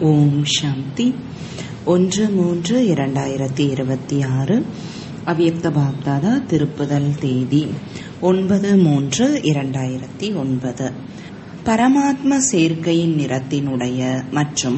ஓம் சாந்தி ஒன்று மூன்று இரண்டாயிரத்தி இருபத்தி ஆறு அவ்யக்த பாப்தாதா திருப்புதல் தேதி ஒன்பது மூன்று இரண்டாயிரத்தி ஒன்பது பரமாத்ம சேர்க்கையின் நிறத்தினுடைய மற்றும்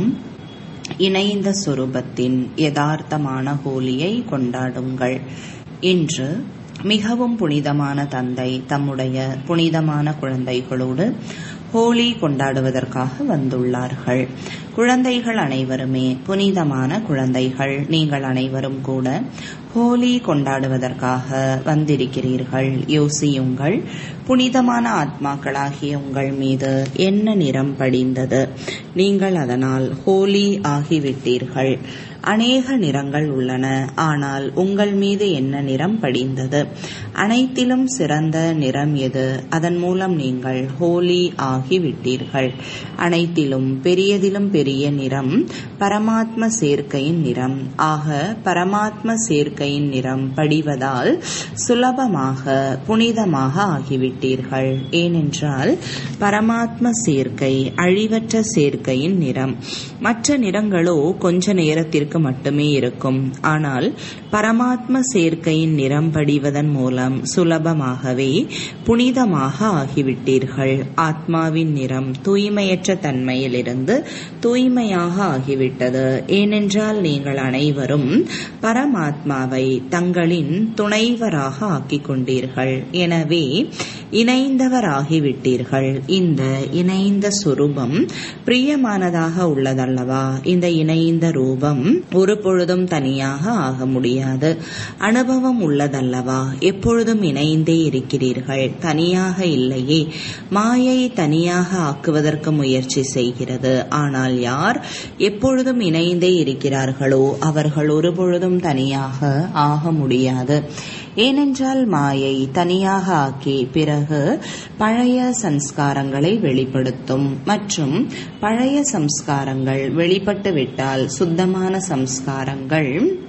இணைந்த சொரூபத்தின் யதார்த்தமான ஹோலியை கொண்டாடுங்கள் இன்று மிகவும் புனிதமான தந்தை தம்முடைய புனிதமான குழந்தைகளோடு ஹோலி கொண்டாடுவதற்காக வந்துள்ளார்கள் குழந்தைகள் அனைவருமே புனிதமான குழந்தைகள் நீங்கள் அனைவரும் கூட ஹோலி கொண்டாடுவதற்காக வந்திருக்கிறீர்கள் யோசியுங்கள் புனிதமான ஆத்மாக்களாகிய உங்கள் மீது என்ன நிறம் படிந்தது நீங்கள் அதனால் ஹோலி ஆகிவிட்டீர்கள் அநேக நிறங்கள் உள்ளன ஆனால் உங்கள் மீது என்ன நிறம் படிந்தது அனைத்திலும் சிறந்த நிறம் எது அதன் மூலம் நீங்கள் ஹோலி ஆகிவிட்டீர்கள் அனைத்திலும் பெரியதிலும் பெரிய நிறம் பரமாத்ம சேர்க்கையின் நிறம் ஆக பரமாத்ம சேர்க்கையின் நிறம் படிவதால் சுலபமாக புனிதமாக ஆகிவிட்டீர்கள் ஏனென்றால் பரமாத்ம சேர்க்கை அழிவற்ற சேர்க்கையின் நிறம் மற்ற நிறங்களோ கொஞ்ச நேரத்திற்கு மட்டுமே இருக்கும் ஆனால் பரமாத்ம சேர்க்கையின் நிறம் படிவதன் மூலம் சுலபமாகவே புனிதமாக ஆகிவிட்டீர்கள் ஆத்மாவின் நிறம் தூய்மையற்ற தன்மையிலிருந்து தூய்மையாக ஆகிவிட்டது ஏனென்றால் நீங்கள் அனைவரும் பரமாத்மாவை தங்களின் துணைவராக ஆக்கிக் கொண்டீர்கள் எனவே இணைந்தவராகிவிட்டீர்கள் இந்த இணைந்த சுரூபம் பிரியமானதாக உள்ளதல்லவா இந்த இணைந்த ரூபம் ஒரு பொழுதும் தனியாக ஆக முடியாது அனுபவம் உள்ளதல்லவா எப்பொழுதும் இணைந்தே இருக்கிறீர்கள் தனியாக இல்லையே மாயை தனியாக ஆக்குவதற்கு முயற்சி செய்கிறது ஆனால் யார் எப்பொழுதும் இணைந்தே இருக்கிறார்களோ அவர்கள் ஒரு பொழுதும் தனியாக ஆக முடியாது ஏனென்றால் மாயை தனியாக ஆக்கி பிறகு பழைய சம்ஸ்காரங்களை வெளிப்படுத்தும் மற்றும் பழைய சம்ஸ்காரங்கள் வெளிப்பட்டு விட்டால் சுத்தமான சம்ஸ்காரங்கள்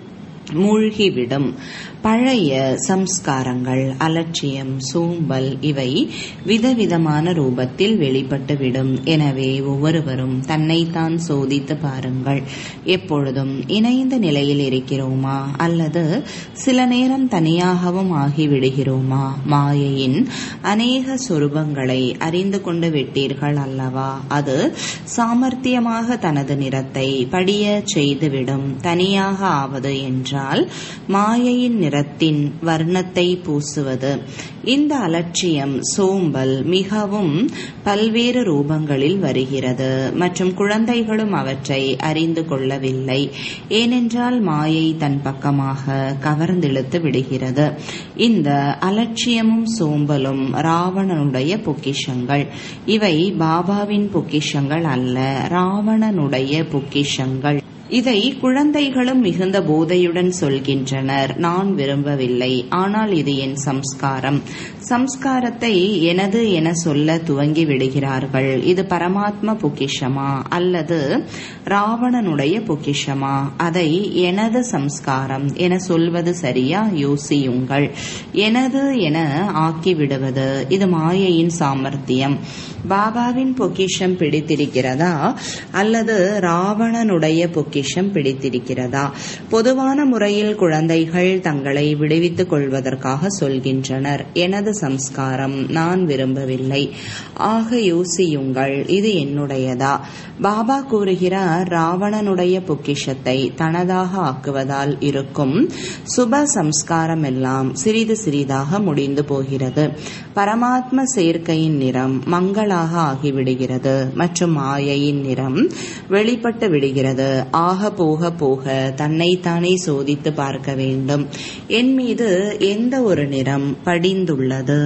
மூழ்கிவிடும் பழைய சம்ஸ்காரங்கள் அலட்சியம் சோம்பல் இவை விதவிதமான ரூபத்தில் வெளிப்பட்டுவிடும் எனவே ஒவ்வொருவரும் தன்னைத்தான் சோதித்து பாருங்கள் எப்பொழுதும் இணைந்த நிலையில் இருக்கிறோமா அல்லது சில நேரம் தனியாகவும் ஆகிவிடுகிறோமா மாயையின் அநேக சொரூபங்களை அறிந்து கொண்டு விட்டீர்கள் அல்லவா அது சாமர்த்தியமாக தனது நிறத்தை படிய செய்துவிடும் தனியாக ஆவது என்றால் மாயையின் நிறத்தின் வர்ணத்தை பூசுவது இந்த அலட்சியம் சோம்பல் மிகவும் பல்வேறு ரூபங்களில் வருகிறது மற்றும் குழந்தைகளும் அவற்றை அறிந்து கொள்ளவில்லை ஏனென்றால் மாயை தன் பக்கமாக கவர்ந்திழுத்து விடுகிறது இந்த அலட்சியமும் சோம்பலும் ராவணனுடைய பொக்கிஷங்கள் இவை பாபாவின் பொக்கிஷங்கள் அல்ல ராவணனுடைய பொக்கிஷங்கள் இதை குழந்தைகளும் மிகுந்த போதையுடன் சொல்கின்றனர் நான் விரும்பவில்லை ஆனால் இது என் சம்ஸ்காரம் சம்ஸ்காரத்தை எனது என சொல்ல துவங்கி விடுகிறார்கள் இது பரமாத்ம பொக்கிஷமா அல்லது ராவணனுடைய பொக்கிஷமா அதை எனது சம்ஸ்காரம் என சொல்வது சரியா யோசியுங்கள் எனது என ஆக்கிவிடுவது இது மாயையின் சாமர்த்தியம் பாபாவின் பொக்கிஷம் பிடித்திருக்கிறதா அல்லது ராவணனுடைய பொக்கிஷம் பிடித்திருக்கிறதா பொதுவான முறையில் குழந்தைகள் தங்களை விடுவித்துக் கொள்வதற்காக சொல்கின்றனர் எனது சம்ஸ்காரம் நான் விரும்பவில்லை ஆக யோசியுங்கள் இது என்னுடையதா பாபா கூறுகிறார் ராவணனுடைய பொக்கிஷத்தை தனதாக ஆக்குவதால் இருக்கும் சுப சம்ஸ்காரம் எல்லாம் சிறிது சிறிதாக முடிந்து போகிறது பரமாத்ம சேர்க்கையின் நிறம் மங்களாக ஆகிவிடுகிறது மற்றும் மாயையின் நிறம் வெளிப்பட்டு விடுகிறது ஆக போக போக தன்னைத்தானே சோதித்து பார்க்க வேண்டும் என் மீது எந்த ஒரு நிறம் படிந்துள்ளது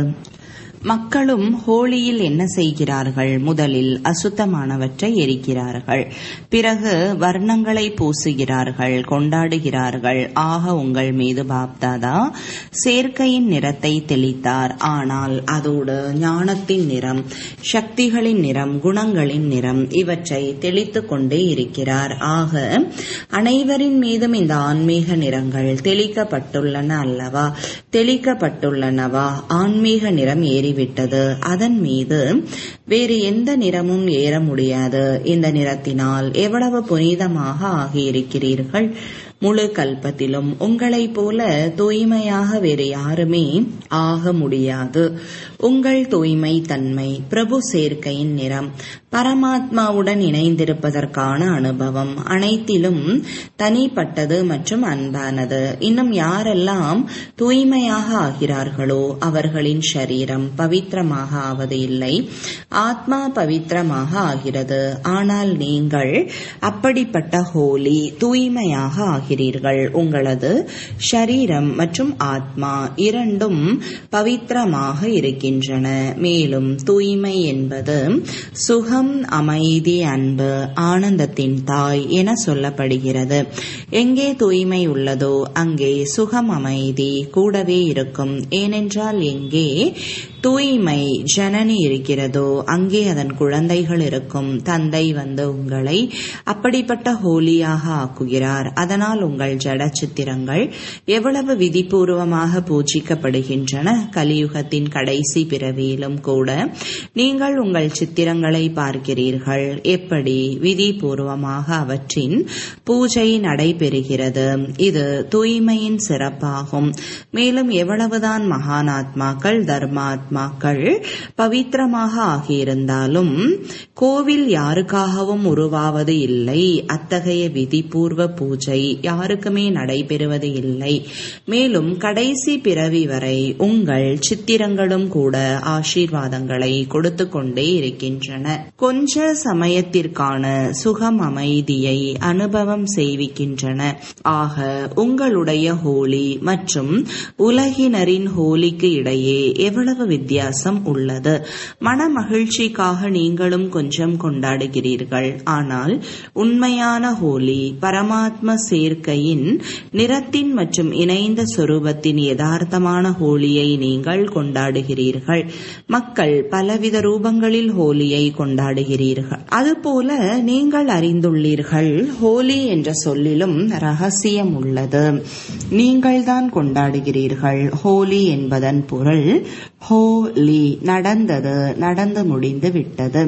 மக்களும் ஹோலியில் என்ன செய்கிறார்கள் முதலில் அசுத்தமானவற்றை எரிக்கிறார்கள் பிறகு வர்ணங்களை பூசுகிறார்கள் கொண்டாடுகிறார்கள் ஆக உங்கள் மீது பாப்தாதா சேர்க்கையின் நிறத்தை தெளித்தார் ஆனால் அதோடு ஞானத்தின் நிறம் சக்திகளின் நிறம் குணங்களின் நிறம் இவற்றை தெளித்து கொண்டே இருக்கிறார் ஆக அனைவரின் மீதும் இந்த ஆன்மீக நிறங்கள் தெளிக்கப்பட்டுள்ளன அல்லவா தெளிக்கப்பட்டுள்ளனவா ஆன்மீக நிறம் ஏறி ஏறிவிட்டது அதன் மீது வேறு எந்த நிறமும் ஏற முடியாது இந்த நிறத்தினால் எவ்வளவு புனிதமாக ஆகியிருக்கிறீர்கள் முழு கல்பத்திலும் உங்களைப் போல தூய்மையாக வேறு யாருமே ஆக முடியாது உங்கள் தூய்மை தன்மை பிரபு சேர்க்கையின் நிறம் பரமாத்மாவுடன் இணைந்திருப்பதற்கான அனுபவம் அனைத்திலும் தனிப்பட்டது மற்றும் அன்பானது இன்னும் யாரெல்லாம் தூய்மையாக ஆகிறார்களோ அவர்களின் சரீரம் பவித்திரமாக ஆவது இல்லை ஆத்மா பவித்திரமாக ஆகிறது ஆனால் நீங்கள் அப்படிப்பட்ட ஹோலி தூய்மையாக ஆகிறீர்கள் உங்களது ஷரீரம் மற்றும் ஆத்மா இரண்டும் பவித்திரமாக இருக்கின்றன மேலும் தூய்மை என்பது சுகம் அமைதி அன்பு ஆனந்தத்தின் தாய் என சொல்லப்படுகிறது எங்கே தூய்மை உள்ளதோ அங்கே சுகம் அமைதி கூடவே இருக்கும் ஏனென்றால் எங்கே தூய்மை ஜனனி இருக்கிறதோ அங்கே அதன் குழந்தைகள் இருக்கும் தந்தை வந்து உங்களை அப்படிப்பட்ட ஹோலியாக ஆக்குகிறார் அதனால் உங்கள் ஜட சித்திரங்கள் எவ்வளவு விதிபூர்வமாக பூஜிக்கப்படுகின்றன கலியுகத்தின் கடைசி பிறவியிலும் கூட நீங்கள் உங்கள் சித்திரங்களை பார்க்கிறீர்கள் எப்படி விதிபூர்வமாக அவற்றின் பூஜை நடைபெறுகிறது இது தூய்மையின் சிறப்பாகும் மேலும் எவ்வளவுதான் மகானாத்மாக்கள் தர்மாத்மாக்கள் பவித்திரமாக ஆகியிருந்தாலும் கோவில் யாருக்காகவும் உருவாவது இல்லை அத்தகைய விதிபூர்வ பூஜை யாருக்குமே நடைபெறுவது இல்லை மேலும் கடைசி பிறவி வரை உங்கள் சித்திரங்களும் கூட ஆசீர்வாதங்களை கொடுத்து கொண்டே இருக்கின்றன கொஞ்ச சமயத்திற்கான சுகம் அமைதியை அனுபவம் செய்விக்கின்றன ஆக உங்களுடைய ஹோலி மற்றும் உலகினரின் ஹோலிக்கு இடையே எவ்வளவு வித்தியாசம் உள்ளது மன மகிழ்ச்சிக்காக நீங்களும் கொஞ்சம் கொண்டாடுகிறீர்கள் ஆனால் உண்மையான ஹோலி பரமாத்ம சேர்க்கையின் நிறத்தின் மற்றும் இணைந்த சொரூபத்தின் யதார்த்தமான ஹோலியை நீங்கள் கொண்டாடுகிறீர்கள் மக்கள் பலவித ரூபங்களில் ஹோலியை கொண்டாடுகிறீர்கள் அதுபோல நீங்கள் அறிந்துள்ளீர்கள் ஹோலி என்ற சொல்லிலும் ரகசியம் உள்ளது நீங்கள்தான் கொண்டாடுகிறீர்கள் ஹோலி என்பதன் பொருள் ஹோலி நடந்தது நடந்து முடிந்து விட்டது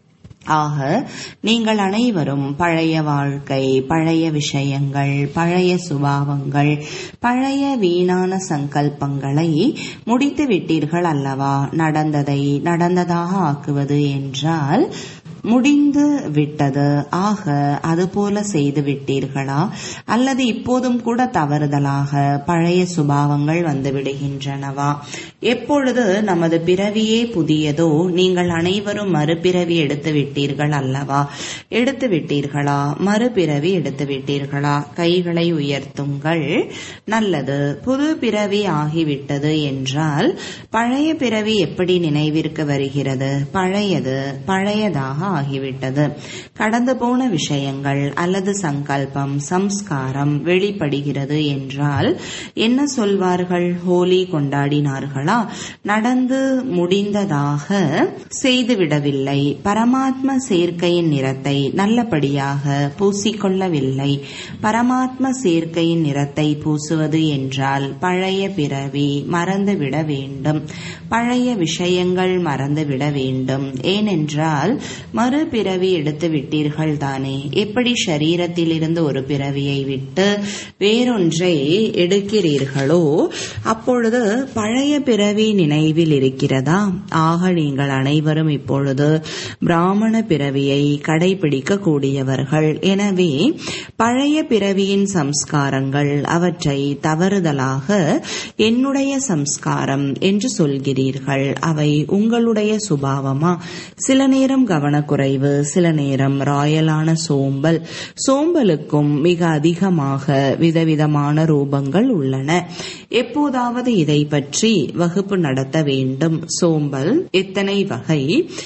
ஆக நீங்கள் அனைவரும் பழைய வாழ்க்கை பழைய விஷயங்கள் பழைய சுபாவங்கள் பழைய வீணான சங்கல்பங்களை முடித்து விட்டீர்கள் அல்லவா நடந்ததை நடந்ததாக ஆக்குவது என்றால் முடிந்து விட்டது ஆக அதுபோல செய்து விட்டீர்களா அல்லது இப்போதும் கூட தவறுதலாக பழைய சுபாவங்கள் வந்து விடுகின்றனவா எப்பொழுது நமது பிறவியே புதியதோ நீங்கள் அனைவரும் மறுபிறவி எடுத்து விட்டீர்கள் அல்லவா எடுத்து விட்டீர்களா மறுபிறவி எடுத்து விட்டீர்களா கைகளை உயர்த்துங்கள் நல்லது புது பிறவி ஆகிவிட்டது என்றால் பழைய பிறவி எப்படி நினைவிற்கு வருகிறது பழையது பழையதாக ஆகிவிட்டது கடந்து போன விஷயங்கள் அல்லது சங்கல்பம் சம்ஸ்காரம் வெளிப்படுகிறது என்றால் என்ன சொல்வார்கள் ஹோலி கொண்டாடினார்களா நடந்து முடிந்ததாக செய்துவிடவில்லை பரமாத்ம சேர்க்கையின் நிறத்தை நல்லபடியாக பூசிக்கொள்ளவில்லை பரமாத்ம சேர்க்கையின் நிறத்தை பூசுவது என்றால் பழைய பிறவி மறந்துவிட வேண்டும் பழைய விஷயங்கள் மறந்துவிட வேண்டும் ஏனென்றால் மறுபிறவி எடுத்து விட்டீர்கள் தானே எப்படி சரீரத்திலிருந்து ஒரு பிறவியை விட்டு வேறொன்றை எடுக்கிறீர்களோ அப்பொழுது பழைய பிறவி நினைவில் இருக்கிறதா ஆக நீங்கள் அனைவரும் இப்பொழுது பிராமண பிறவியை கடைபிடிக்க கூடியவர்கள் எனவே பழைய பிறவியின் சம்ஸ்காரங்கள் அவற்றை தவறுதலாக என்னுடைய சம்ஸ்காரம் என்று சொல்கிறீர்கள் அவை உங்களுடைய சுபாவமா சில நேரம் கவனக்குறைவு சில நேரம் ராயலான சோம்பல் சோம்பலுக்கும் மிக அதிகமாக விதவிதமான ரூபங்கள் உள்ளன எப்போதாவது இதை பற்றி வகுப்பு நடத்த வேண்டும் சோம்பல் எத்தனை வகை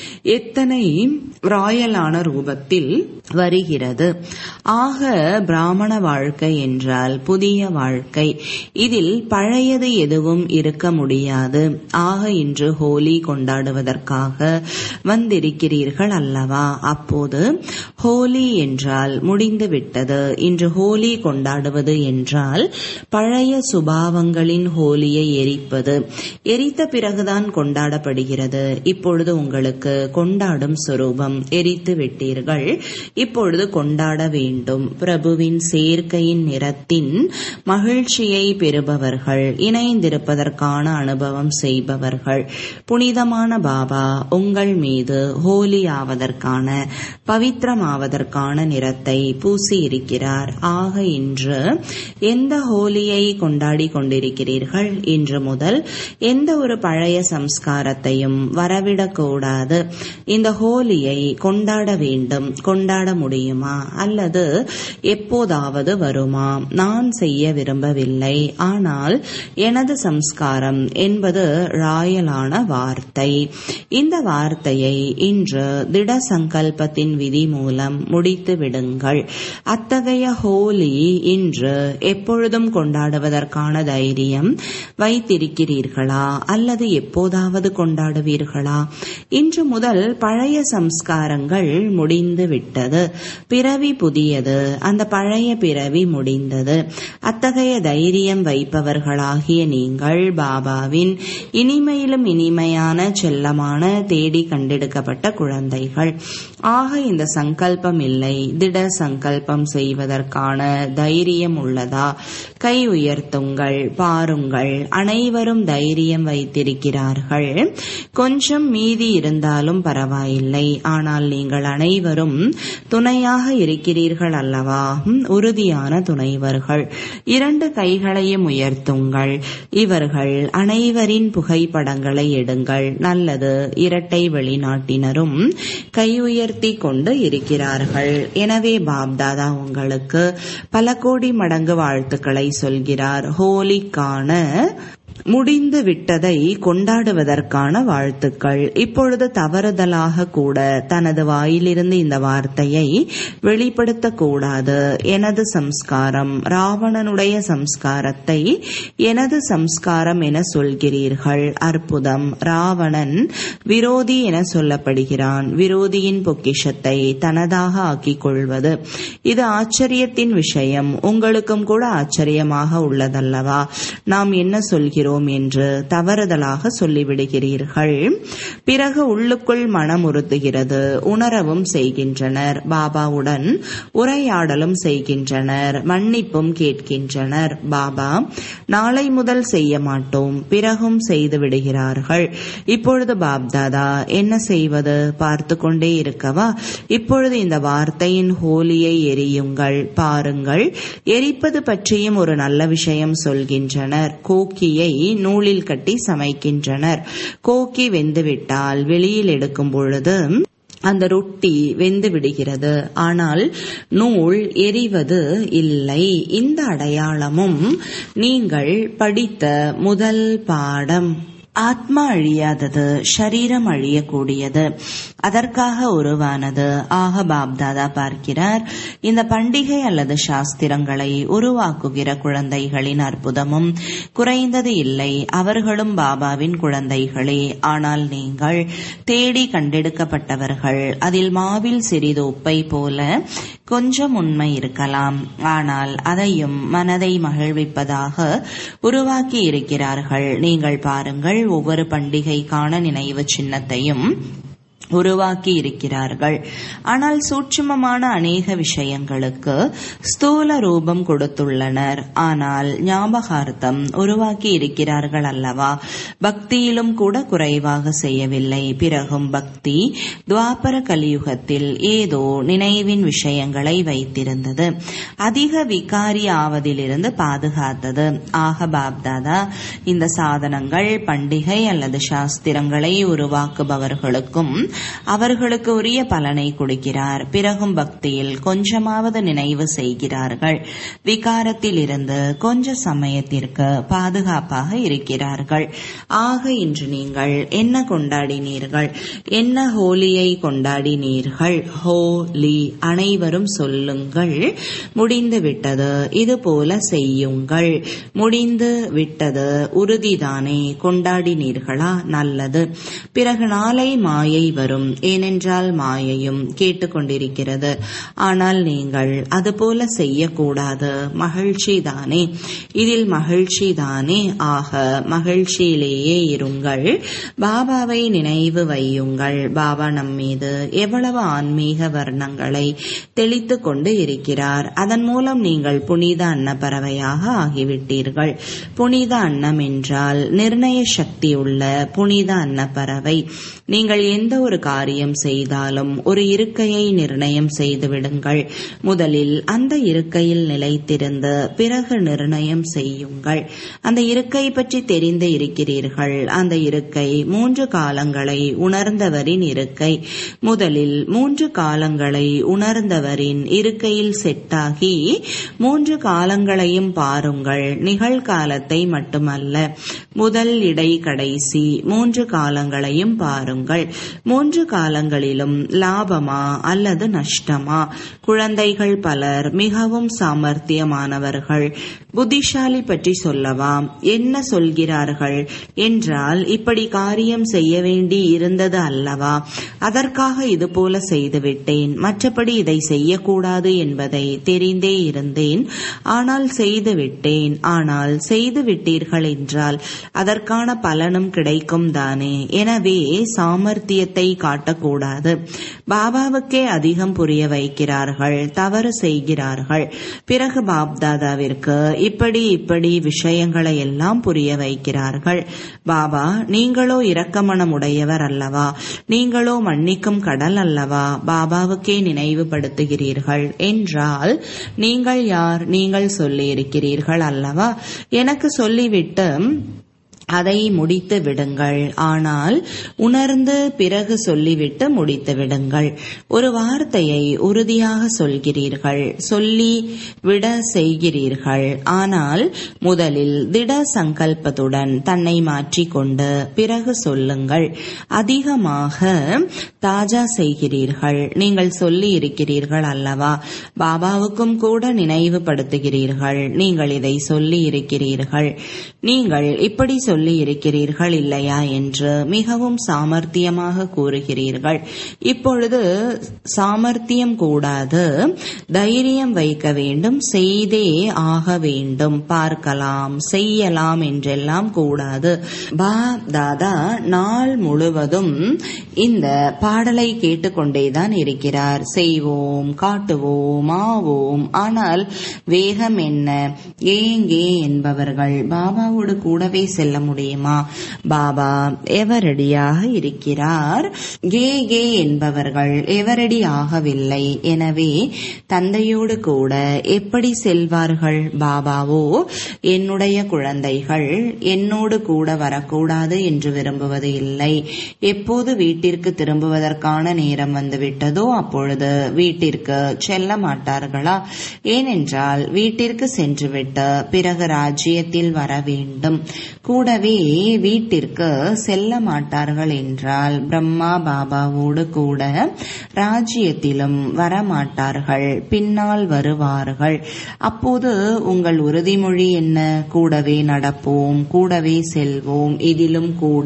எத்தனை ராயலான ரூபத்தில் வருகிறது ஆக பிராமண வாழ்க்கை என்றால் புதிய வாழ்க்கை இதில் பழையது எதுவும் இருக்க முடியாது ஆக இன்று ஹோலி கொண்டாடுவதற்காக வந்திருக்கிறீர்கள் அல்ல அல்லவா அப்போது ஹோலி என்றால் முடிந்து விட்டது இன்று ஹோலி கொண்டாடுவது என்றால் பழைய சுபாவங்களின் ஹோலியை எரிப்பது எரித்த பிறகுதான் கொண்டாடப்படுகிறது இப்பொழுது உங்களுக்கு கொண்டாடும் சொரூபம் எரித்து விட்டீர்கள் இப்பொழுது கொண்டாட வேண்டும் பிரபுவின் சேர்க்கையின் நிறத்தின் மகிழ்ச்சியை பெறுபவர்கள் இணைந்திருப்பதற்கான அனுபவம் செய்பவர்கள் புனிதமான பாபா உங்கள் மீது ஹோலி ஆவதற்கான பவித்திரமாவதற்கான நிறத்தை பூசி இருக்கிறார் ஆக இன்று எந்த ஹோலியை கொண்டாடி கொண்டிருக்கிறீர்கள் இன்று முதல் எந்த ஒரு பழைய சம்ஸ்காரத்தையும் வரவிடக்கூடாது இந்த ஹோலியை கொண்டாட வேண்டும் கொண்டாட முடியுமா அல்லது எப்போதாவது வருமா நான் செய்ய விரும்பவில்லை ஆனால் எனது சம்ஸ்காரம் என்பது ராயலான வார்த்தை இந்த வார்த்தையை இன்று திட சங்கல்பத்தின் விதி மூலம் முடித்து விடுங்கள் அத்தகைய ஹோலி இன்று எப்பொழுதும் கொண்டாடுவதற்கான தைரியம் வைத்திருக்கிறீர்களா அல்லது எப்போதாவது கொண்டாடுவீர்களா இன்று முதல் பழைய சம்ஸ்காரங்கள் முடிந்து விட்டது பிறவி புதியது அந்த பழைய பிறவி முடிந்தது அத்தகைய தைரியம் வைப்பவர்களாகிய நீங்கள் பாபாவின் இனிமையிலும் இனிமையான செல்லமான தேடி கண்டெடுக்கப்பட்ட குழந்தைகள் ஆக இந்த சங்கல்பம் இல்லை திட சங்கல்பம் செய்வதற்கான தைரியம் உள்ளதா கை உயர்த்துங்கள் பாருங்கள் அனைவரும் தைரியம் வைத்திருக்கிறார்கள் கொஞ்சம் மீதி இருந்தாலும் பரவாயில்லை ஆனால் நீங்கள் அனைவரும் துணையாக இருக்கிறீர்கள் அல்லவா உறுதியான துணைவர்கள் இரண்டு கைகளையும் உயர்த்துங்கள் இவர்கள் அனைவரின் புகைப்படங்களை எடுங்கள் நல்லது இரட்டை வெளிநாட்டினரும் கை உயர்த்தி கொண்டு இருக்கிறார்கள் எனவே பாப்தாதா உங்களுக்கு பல கோடி மடங்கு வாழ்த்துக்களை சொல்கிறார் ஹோலிக்கான முடிந்து விட்டதை கொண்டாடுவதற்கான வாழ்த்துக்கள் இப்பொழுது தவறுதலாக கூட தனது வாயிலிருந்து இந்த வார்த்தையை வெளிப்படுத்தக்கூடாது எனது சம்ஸ்காரம் ராவணனுடைய சம்ஸ்காரத்தை எனது சம்ஸ்காரம் என சொல்கிறீர்கள் அற்புதம் ராவணன் விரோதி என சொல்லப்படுகிறான் விரோதியின் பொக்கிஷத்தை தனதாக ஆக்கிக் கொள்வது இது ஆச்சரியத்தின் விஷயம் உங்களுக்கும் கூட ஆச்சரியமாக உள்ளதல்லவா நாம் என்ன சொல்கிறோம் என்று தவறுதலாக சொல்லிவிடுகிறீர்கள் பிறகு உள்ளுக்குள் மனம் உறுத்துகிறது உணரவும் செய்கின்றனர் பாபாவுடன் உரையாடலும் செய்கின்றனர் மன்னிப்பும் கேட்கின்றனர் பாபா நாளை முதல் செய்ய மாட்டோம் பிறகும் செய்து விடுகிறார்கள் இப்பொழுது பாப்தாதா என்ன செய்வது பார்த்து கொண்டே இருக்கவா இப்பொழுது இந்த வார்த்தையின் ஹோலியை எரியுங்கள் பாருங்கள் எரிப்பது பற்றியும் ஒரு நல்ல விஷயம் சொல்கின்றனர் கோக்கியை நூலில் கட்டி சமைக்கின்றனர் கோக்கி வெந்துவிட்டால் வெளியில் எடுக்கும் பொழுது அந்த ரொட்டி வெந்து விடுகிறது ஆனால் நூல் எரிவது இல்லை இந்த அடையாளமும் நீங்கள் படித்த முதல் பாடம் ஆத்மா அழியாதது ஷரீரம் அழியக்கூடியது அதற்காக உருவானது ஆக பாப்தாதா பார்க்கிறார் இந்த பண்டிகை அல்லது சாஸ்திரங்களை உருவாக்குகிற குழந்தைகளின் அற்புதமும் குறைந்தது இல்லை அவர்களும் பாபாவின் குழந்தைகளே ஆனால் நீங்கள் தேடி கண்டெடுக்கப்பட்டவர்கள் அதில் மாவில் சிறிது உப்பை போல கொஞ்சம் உண்மை இருக்கலாம் ஆனால் அதையும் மனதை மகிழ்விப்பதாக உருவாக்கி இருக்கிறார்கள் நீங்கள் பாருங்கள் ஒவ்வொரு பண்டிகைக்கான நினைவு சின்னத்தையும் உருவாக்கி இருக்கிறார்கள் ஆனால் சூட்சுமமான அநேக விஷயங்களுக்கு ஸ்தூல ரூபம் கொடுத்துள்ளனர் ஆனால் ஞாபகார்த்தம் உருவாக்கி இருக்கிறார்கள் அல்லவா பக்தியிலும் கூட குறைவாக செய்யவில்லை பிறகும் பக்தி துவாபர கலியுகத்தில் ஏதோ நினைவின் விஷயங்களை வைத்திருந்தது அதிக விகாரி ஆவதிலிருந்து பாதுகாத்தது ஆக பாப்தாதா இந்த சாதனங்கள் பண்டிகை அல்லது சாஸ்திரங்களை உருவாக்குபவர்களுக்கும் அவர்களுக்கு உரிய பலனை கொடுக்கிறார் பிறகும் பக்தியில் கொஞ்சமாவது நினைவு செய்கிறார்கள் விகாரத்தில் இருந்து கொஞ்ச சமயத்திற்கு பாதுகாப்பாக இருக்கிறார்கள் ஆக இன்று நீங்கள் என்ன கொண்டாடினீர்கள் என்ன ஹோலியை கொண்டாடினீர்கள் ஹோலி அனைவரும் சொல்லுங்கள் முடிந்து விட்டது இது போல செய்யுங்கள் முடிந்து விட்டது உறுதிதானே கொண்டாடினீர்களா நல்லது பிறகு நாளை மாயை வரும் வரும் ஏனென்றால் மாயையும் கேட்டுக்கொண்டிருக்கிறது ஆனால் நீங்கள் அதுபோல செய்யக்கூடாது மகிழ்ச்சி தானே இதில் மகிழ்ச்சி தானே ஆக மகிழ்ச்சியிலேயே இருங்கள் பாபாவை நினைவு வையுங்கள் பாபா நம்மீது எவ்வளவு ஆன்மீக வர்ணங்களை தெளித்து கொண்டு இருக்கிறார் அதன் மூலம் நீங்கள் புனித அன்னப்பறவையாக ஆகிவிட்டீர்கள் புனித அன்னம் என்றால் நிர்ணய சக்தி உள்ள புனித அன்னப்பறவை நீங்கள் எந்த ஒரு காரியம் செய்தாலும் ஒரு இருக்கையை நிர்ணயம் செய்து விடுங்கள் முதலில் அந்த இருக்கையில் நிலைத்திருந்து பிறகு நிர்ணயம் செய்யுங்கள் அந்த இருக்கை பற்றி தெரிந்து இருக்கிறீர்கள் அந்த இருக்கை மூன்று காலங்களை உணர்ந்தவரின் இருக்கை முதலில் மூன்று காலங்களை உணர்ந்தவரின் இருக்கையில் செட்டாகி மூன்று காலங்களையும் பாருங்கள் நிகழ்காலத்தை மட்டுமல்ல முதல் இடை கடைசி மூன்று காலங்களையும் பாருங்கள் மூன்று காலங்களிலும் லாபமா அல்லது நஷ்டமா குழந்தைகள் பலர் மிகவும் சாமர்த்தியமானவர்கள் புத்திசாலி பற்றி சொல்லவா என்ன சொல்கிறார்கள் என்றால் இப்படி காரியம் செய்ய வேண்டி இருந்தது அல்லவா அதற்காக இது போல செய்துவிட்டேன் மற்றபடி இதை செய்யக்கூடாது என்பதை தெரிந்தே இருந்தேன் ஆனால் செய்துவிட்டேன் ஆனால் செய்து விட்டீர்கள் என்றால் அதற்கான பலனும் கிடைக்கும் தானே எனவே சாமர்த்தியத்தை காட்டக்கூடாது பாபாவுக்கே அதிகம் புரிய வைக்கிறார்கள் தவறு செய்கிறார்கள் பிறகு பாப்தாதாவிற்கு இப்படி இப்படி விஷயங்களை எல்லாம் புரிய வைக்கிறார்கள் பாபா நீங்களோ இரக்கமனம் உடையவர் அல்லவா நீங்களோ மன்னிக்கும் கடல் அல்லவா பாபாவுக்கே நினைவுபடுத்துகிறீர்கள் என்றால் நீங்கள் யார் நீங்கள் சொல்லியிருக்கிறீர்கள் அல்லவா எனக்கு சொல்லிவிட்டு அதை முடித்து விடுங்கள் ஆனால் உணர்ந்து பிறகு சொல்லிவிட்டு முடித்து விடுங்கள் ஒரு வார்த்தையை உறுதியாக சொல்கிறீர்கள் சொல்லி விட செய்கிறீர்கள் ஆனால் முதலில் திட சங்கல்பத்துடன் தன்னை மாற்றிக்கொண்டு பிறகு சொல்லுங்கள் அதிகமாக தாஜா செய்கிறீர்கள் நீங்கள் சொல்லி இருக்கிறீர்கள் அல்லவா பாபாவுக்கும் கூட நினைவுபடுத்துகிறீர்கள் நீங்கள் இதை சொல்லி இருக்கிறீர்கள் நீங்கள் இப்படி சொல்லி இருக்கிறீர்கள் இல்லையா என்று மிகவும் சாமர்த்தியமாக கூறுகிறீர்கள் இப்பொழுது சாமர்த்தியம் கூடாது தைரியம் வைக்க வேண்டும் செய்தே ஆக வேண்டும் பார்க்கலாம் செய்யலாம் என்றெல்லாம் கூடாது பா தாதா நாள் முழுவதும் இந்த பாடலை கேட்டுக்கொண்டேதான் இருக்கிறார் செய்வோம் காட்டுவோம் ஆவோம் ஆனால் வேகம் என்ன ஏங்கே என்பவர்கள் பாபாவோடு கூடவே செல்ல முடியுமா பாபா எவரடியாக இருக்கிறார் கே கே என்பவர்கள் எவரடி ஆகவில்லை எனவே தந்தையோடு கூட எப்படி செல்வார்கள் பாபாவோ என்னுடைய குழந்தைகள் என்னோடு கூட வரக்கூடாது என்று விரும்புவது இல்லை எப்போது வீட்டிற்கு திரும்புவதற்கான நேரம் வந்துவிட்டதோ அப்பொழுது வீட்டிற்கு செல்ல மாட்டார்களா ஏனென்றால் வீட்டிற்கு சென்றுவிட்டு பிறகு ராஜ்யத்தில் வர வேண்டும் கூடவே வீட்டிற்கு செல்ல மாட்டார்கள் என்றால் பிரம்மா பாபாவோடு கூட ராஜ்யத்திலும் வரமாட்டார்கள் பின்னால் வருவார்கள் அப்போது உங்கள் உறுதிமொழி என்ன கூடவே நடப்போம் கூடவே செல்வோம் இதிலும் கூட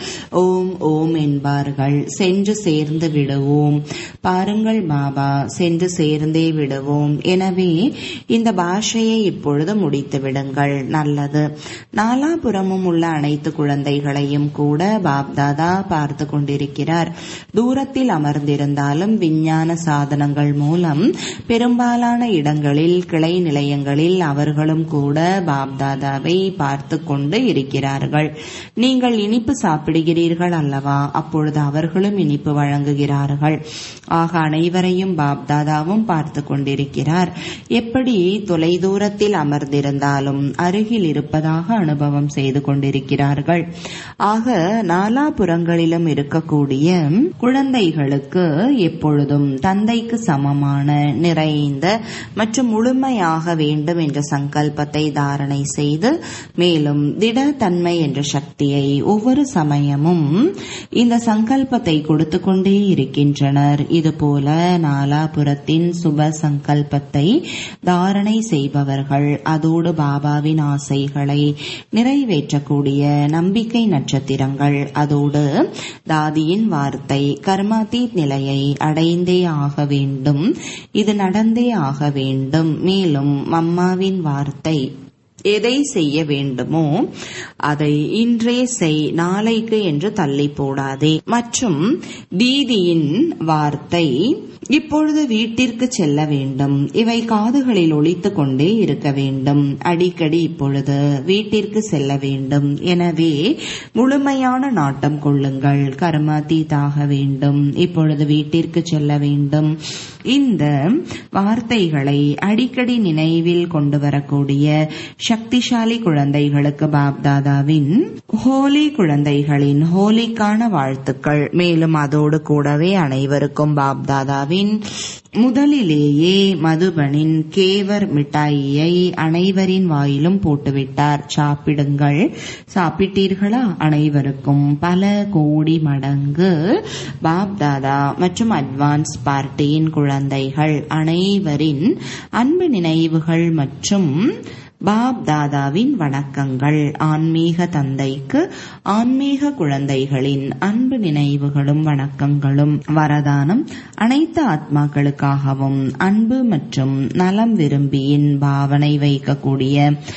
ஓம் ஓம் என்பார்கள் சென்று சேர்ந்து விடுவோம் பாருங்கள் பாபா சென்று சேர்ந்தே விடுவோம் எனவே இந்த பாஷையை இப்பொழுது முடித்து விடுங்கள் நல்லது நாலாபுறமும் உள்ள அனைத்து குழந்தைகளையும் கூட பாப்தாதா பார்த்து கொண்டிருக்கிறார் தூரத்தில் அமர்ந்திருந்தாலும் விஞ்ஞான சாதனங்கள் மூலம் பெரும்பாலான இடங்களில் கிளை நிலையங்களில் அவர்களும் கூட பாப்தாதாவை பார்த்து கொண்டு இருக்கிறார்கள் நீங்கள் இனிப்பு சாப்பிடுகிறீர்கள் அல்லவா அப்பொழுது அவர்களும் இனிப்பு வழங்குகிறார்கள் ஆக அனைவரையும் பாப்தாதாவும் பார்த்து கொண்டிருக்கிறார் எப்படி தொலைதூரத்தில் அமர்ந்திருந்தாலும் அருகில் இருப்பதாக அனுபவம் செய்து கொண்டிருக்கிறார்கள் ஆக நாலாபுறங்களிலும் இருக்கக்கூடிய குழந்தைகளுக்கு எப்பொழுதும் தந்தைக்கு சமமான நிறைந்த மற்றும் முழுமையாக வேண்டும் என்ற சங்கல்பத்தை தாரணை செய்து மேலும் திடத்தன்மை என்ற சக்தியை ஒவ்வொரு சமயமும் இந்த சங்கல்பத்தை கொடுத்து கொண்டே இருக்கின்றனர் இதுபோல நாலாபுரத்தின் சுப சங்கல்பத்தை தாரணை செய்பவர்கள் அதோடு பாபாவின் ஆசைகளை நிறைவேற்றக்கூடிய நம்பிக்கை நட்சத்திரங்கள் அதோடு தாதியின் வார்த்தை கர்மாத்தீத் நிலையை அடைந்தே ஆக வேண்டும் இது நடந்தே ஆக வேண்டும் மேலும் மம்மாவின் வார்த்தை எதை செய்ய வேண்டுமோ அதை இன்றே செய் நாளைக்கு என்று தள்ளி போடாதே மற்றும் தீதியின் வார்த்தை இப்பொழுது வீட்டிற்கு செல்ல வேண்டும் இவை காதுகளில் ஒழித்துக் கொண்டே இருக்க வேண்டும் அடிக்கடி இப்பொழுது வீட்டிற்கு செல்ல வேண்டும் எனவே முழுமையான நாட்டம் கொள்ளுங்கள் கர்மாத்தீதாக வேண்டும் இப்பொழுது வீட்டிற்கு செல்ல வேண்டும் இந்த வார்த்தைகளை அடிக்கடி நினைவில் கொண்டு வரக்கூடிய சக்திசாலி குழந்தைகளுக்கு பாப்தாதாவின் ஹோலி குழந்தைகளின் ஹோலிக்கான வாழ்த்துக்கள் மேலும் அதோடு கூடவே அனைவருக்கும் பாப்தாதாவின் முதலிலேயே மதுபனின் கேவர் மிட்டாயியை அனைவரின் வாயிலும் போட்டுவிட்டார் சாப்பிடுங்கள் சாப்பிட்டீர்களா அனைவருக்கும் பல கோடி மடங்கு பாப்தாதா மற்றும் அட்வான்ஸ் பார்ட்டியின் குழந்தைகள் அனைவரின் அன்பு நினைவுகள் மற்றும் பாப் தாதாவின் வணக்கங்கள் ஆன்மீக தந்தைக்கு ஆன்மீக குழந்தைகளின் அன்பு நினைவுகளும் வணக்கங்களும் வரதானம் அனைத்து ஆத்மாக்களுக்காகவும் அன்பு மற்றும் நலம் விரும்பியின் பாவனை வைக்கக்கூடிய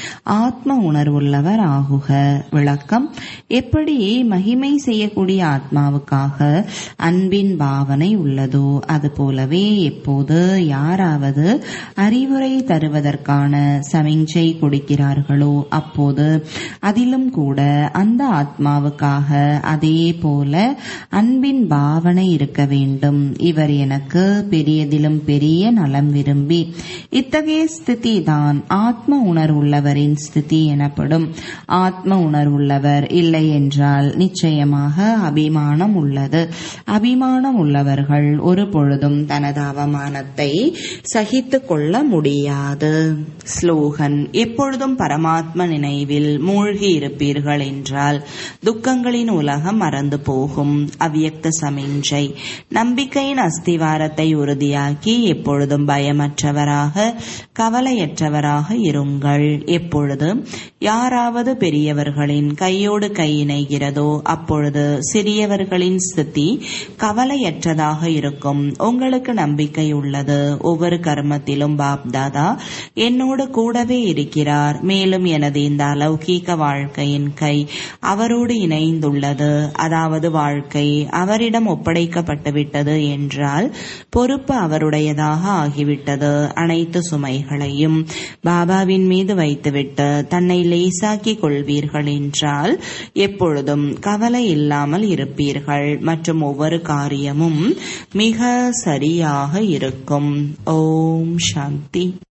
ஆத்ம உணர்வுள்ளவர் ஆகுக விளக்கம் எப்படி மகிமை செய்யக்கூடிய ஆத்மாவுக்காக அன்பின் பாவனை உள்ளதோ அதுபோலவே எப்போது யாராவது அறிவுரை தருவதற்கான சமிஞ்சை கொடுக்கிறார்களோ அப்போது அதிலும் கூட அந்த ஆத்மாவுக்காக அதே போல அன்பின் பாவனை இருக்க வேண்டும் இவர் எனக்கு பெரியதிலும் பெரிய நலம் விரும்பி இத்தகைய ஸ்திதி தான் ஆத்ம உணர்வுள்ளவரின் ஸ்திதி எனப்படும் ஆத்ம உணர்வுள்ளவர் இல்லை என்றால் நிச்சயமாக அபிமானம் உள்ளது அபிமானம் உள்ளவர்கள் ஒரு பொழுதும் தனது அவமானத்தை சகித்துக் கொள்ள முடியாது ஸ்லோகன் எப்பொழுதும் பரமாத்ம நினைவில் மூழ்கி இருப்பீர்கள் என்றால் துக்கங்களின் உலகம் மறந்து போகும் அவ்யக்த சமிஞ்சை நம்பிக்கையின் அஸ்திவாரத்தை உறுதியாக்கி எப்பொழுதும் பயமற்றவராக கவலையற்றவராக இருங்கள் எப்பொழுது யாராவது பெரியவர்களின் கையோடு கை இணைகிறதோ அப்பொழுது சிறியவர்களின் ஸ்திதி கவலையற்றதாக இருக்கும் உங்களுக்கு நம்பிக்கை உள்ளது ஒவ்வொரு கர்மத்திலும் பாப்தாதா என்னோடு கூடவே இருக்கிறார் மேலும் எனது இந்த அலௌகீக வாழ்க்கையின் கை அவரோடு இணைந்துள்ளது அதாவது வாழ்க்கை அவரிடம் ஒப்படைக்கப்பட்டுவிட்டது என்றால் பொறுப்பு அவருடையதாக ஆகிவிட்டது அனைத்து சுமைகளையும் பாபாவின் மீது வைத்துவிட்டு தன்னை லேசாக்கிக் கொள்வீர்கள் என்றால் எப்பொழுதும் கவலை இல்லாமல் இருப்பீர்கள் மற்றும் ஒவ்வொரு காரியமும் மிக சரியாக இருக்கும் ஓம் சாந்தி